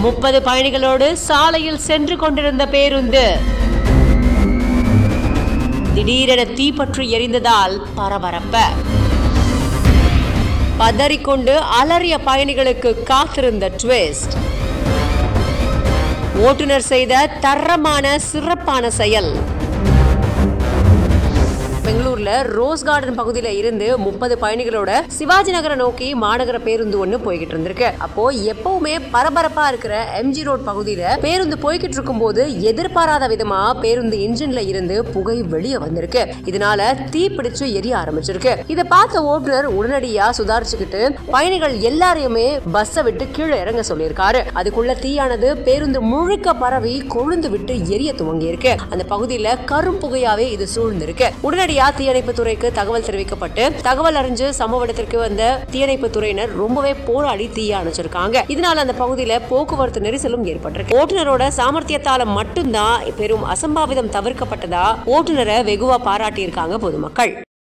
முப்பது பயணிகளோடு சாலையில் சென்று கொண்டிருந்த பேருந்து திடீரென தீப்பற்றி எரிந்ததால் பரபரப்ப பதறிக்கொண்டு அலறிய பயணிகளுக்கு காத்திருந்த ட்விஸ்ட் ஓட்டுநர் செய்த தரமான சிறப்பான செயல் பெங்களூர்ல ரோஸ் கார்டன் பகுதியில இருந்து முப்பது பயணிகளோட சிவாஜி நகரை நோக்கி மாநகர பேருந்து ஒண்ணு போய்கிட்டு இருந்திருக்கு அப்போ எப்பவுமே பரபரப்பா இருக்கிற எம்ஜி ரோட் பகுதியில பேருந்து போய்கிட்டு இருக்கும் போது எதிர்பாராத விதமா பேருந்து இன்ஜின்ல இருந்து புகை வெளியே வந்திருக்கு இதனால தீ பிடிச்சு எரிய ஆரம்பிச்சிருக்கு இதை பார்த்த ஓட்டுநர் உடனடியா சுதாரிச்சுக்கிட்டு பயணிகள் எல்லாரையுமே பஸ்ஸை விட்டு கீழே இறங்க சொல்லியிருக்காரு அதுக்குள்ள தீயானது பேருந்து முழுக்க பரவி கொழுந்து விட்டு எரிய துவங்கி இருக்கு அந்த பகுதியில கரும் புகையாவே இது சூழ்ந்திருக்கு உடனடியா தீயணைப்பு துறைக்கு தகவல் தெரிவிக்கப்பட்டு தகவல் அறிஞ்சு சம்பவ இடத்திற்கு வந்த தீயணைப்பு துறையினர் ரொம்பவே போராடி தீய அணைச்சிருக்காங்க இதனால அந்த பகுதியில போக்குவரத்து நெரிசலும் ஏற்பட்டிருக்கு ஓட்டுநரோட சாமர்த்தியத்தால மட்டும்தான் பெரும் அசம்பாவிதம் தவிர்க்கப்பட்டதா ஓட்டுநரை வெகுவா பாராட்டியிருக்காங்க பொதுமக்கள்